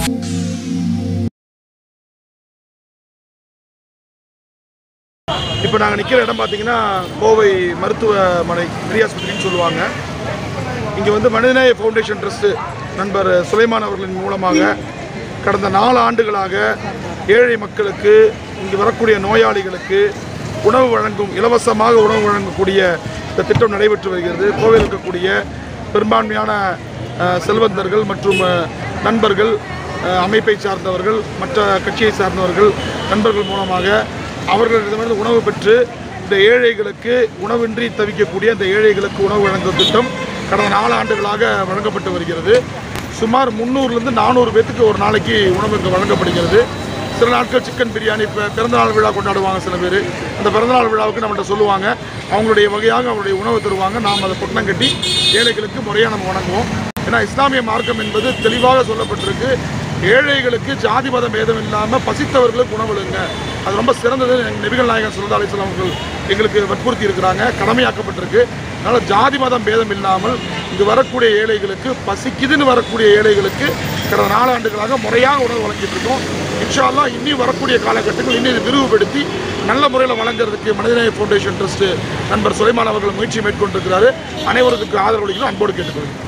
இப்போ நாங்கள் நிற்கிற இடம் பார்த்தீங்கன்னா கோவை மருத்துவமனை பெரியாஸ்பத்திரின்னு சொல்லுவாங்க இங்கே வந்து மனிதநேய ஃபவுண்டேஷன் ட்ரஸ்ட்டு நண்பர் சுலைமான் அவர்களின் மூலமாக கடந்த நாலு ஆண்டுகளாக ஏழை மக்களுக்கு இங்கு வரக்கூடிய நோயாளிகளுக்கு உணவு வழங்கும் இலவசமாக உணவு வழங்கக்கூடிய இந்த திட்டம் நடைபெற்று வருகிறது கோவையில் இருக்கக்கூடிய பெரும்பான்மையான அஹ், செல்வந்தர்கள் மற்றும் அஹ், நண்பர்கள் அஹ், அமைப்பை சார்ந்தவர்கள் மற்ற கட்சியை சார்ந்தவர்கள் நண்பர்கள் மூலமாக அவர்களிடமிருந்து உணவு பெற்று இந்த ஏழைகளுக்கு உணவின்றி தவிக்கக்கூடிய இந்த ஏழைகளுக்கு உணவு வழங்கும் திட்டம் கடந்த நாலு ஆண்டுகளாக வழங்கப்பட்டு வருகிறது சுமார் முந்நூறுலேருந்து நானூறு பேத்துக்கு ஒரு நாளைக்கு உணவு இங்கே வழங்கப்படுகிறது சில நாட்கள் சிக்கன் பிரியாணி இப்போ பிறந்தநாள் விழா கொண்டாடுவாங்க சில பேர் அந்த பிறந்தநாள் விழாவுக்கு நம்மள்ட்ட சொல்லுவாங்க அவங்களுடைய வகையாக அவங்களுடைய உணவு தருவாங்க நாம் அதை பொட்டணம் கட்டி ஏழைகளுக்கு முறையாக நம்ம வணங்குவோம் ஏன்னா இஸ்லாமிய மார்க்கம் என்பது தெளிவாக சொல்லப்பட்டிருக்கு ஏழைகளுக்கு ஜாதி மதம் பேதம் இல்லாமல் பசித்தவர்களுக்கு உணவளிங்க அது ரொம்ப சிறந்தது எங்க நபிகள் நாயகன் சுல்லா அலிஸ்லாம் அவர்கள் எங்களுக்கு வற்புறுத்தி இருக்கிறாங்க கடமையாக்கப்பட்டிருக்கு அதனால் ஜாதி மதம் பேதம் இல்லாமல் இங்கு வரக்கூடிய ஏழைகளுக்கு பசிக்குதுன்னு வரக்கூடிய ஏழைகளுக்கு கடந்த நாலாண்டுகளாக முறையாக உணவு வழங்கிட்டு இருக்கோம் இன்ஷா அல்லாஹ் இனி வரக்கூடிய காலகட்டங்கள் இன்னும் இதை விரிவுபடுத்தி நல்ல முறையில் வழங்குறதுக்கு மனிதநேய ஃபவுண்டேஷன் ட்ரஸ்ட் நண்பர் சுலைமான் அவர்கள் முயற்சி மேற்கொண்டிருக்கிறாரு அனைவருக்கு ஆதரவு அளிக்கணும் அன்போடு கேட்டுக்கொள்கிறேன்